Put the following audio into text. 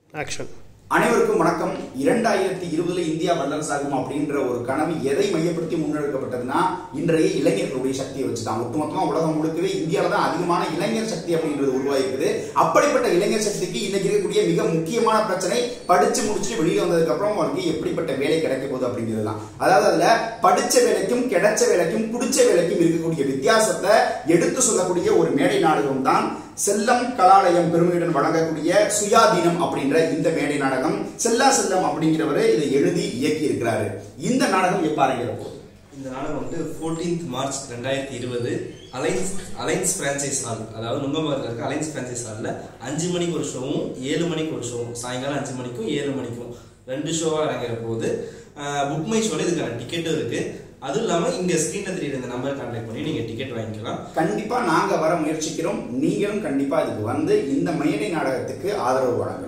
action அனைவருக்கும் வணக்கம் இரண்டாயிரத்தி இருபதுல இந்தியா வல்லரசாகும் அப்படின்ற ஒரு கனவு எதை மையப்படுத்தி முன்னெடுக்கப்பட்டதுன்னா இன்றைய இளைஞர்களுடைய சக்தியை வச்சுதான் ஒட்டுமொத்தமா உலகம் முழுக்கவே இந்தியாவில தான் அதிகமான இளைஞர் சக்தி அப்படின்றது உருவாயிருக்குது அப்படிப்பட்ட இளைஞர் சக்திக்கு இன்னைக்கு இருக்கக்கூடிய மிக முக்கியமான பிரச்சனை படிச்சு முடிச்சுட்டு வெளியில வந்ததுக்கு அப்புறம் அவருக்கு எப்படிப்பட்ட வேலை கிடைக்க போகுது அப்படிங்கிறது தான் அதாவது அதுல படிச்ச வேலைக்கும் கிடைச்ச வேலைக்கும் பிடிச்ச வேலைக்கும் இருக்கக்கூடிய வித்தியாசத்தை எடுத்து சொல்லக்கூடிய ஒரு மேடை நாடகம் தான் செல்லம் கலாலயம் பெருமையுடன் வழங்கக்கூடிய சுயாதீனம் அப்படின்ற இந்த மேடை நாடகம் செல்லா செல்லம் அப்படிங்கிறவரு இதை எழுதி இயக்கி இருக்கிறாரு இந்த நாடகம் எப்ப அரங்கிறப்போ இந்த நாடகம் வந்து 14th மார்ச் ரெண்டாயிரத்தி இருபது அலைன்ஸ் அலைன்ஸ் பிரான்சைஸ் ஹால் அதாவது நுங்கம்பாக்கத்தில் இருக்க அலைன்ஸ் பிரான்சைஸ் ஹாலில் அஞ்சு மணிக்கு ஒரு ஷோவும் ஏழு மணிக்கு ஒரு ஷோவும் சாயங்காலம் அஞ்சு மணிக்கும் ஏழு மணிக்கும் ரெண்டு ஷோவாக இறங்குற போது புக் மை ஷோவில் இதுக்கான டிக்கெட்டும் இருக்கு அதுவும் இல்லாமல் இங்கே ஸ்க்ரீனில் தெரியுற இந்த நம்பர் கான்டாக்ட் பண்ணி நீங்கள் டிக்கெட் வாங்கிக்கலாம் கண்டிப்பா நாங்க வர முயற்சிக்கிறோம் நீங்களும் கண்டிப்பா இதுக்கு வந்து இந்த மேடை நாடகத்துக்கு ஆதரவு வழங்கணும்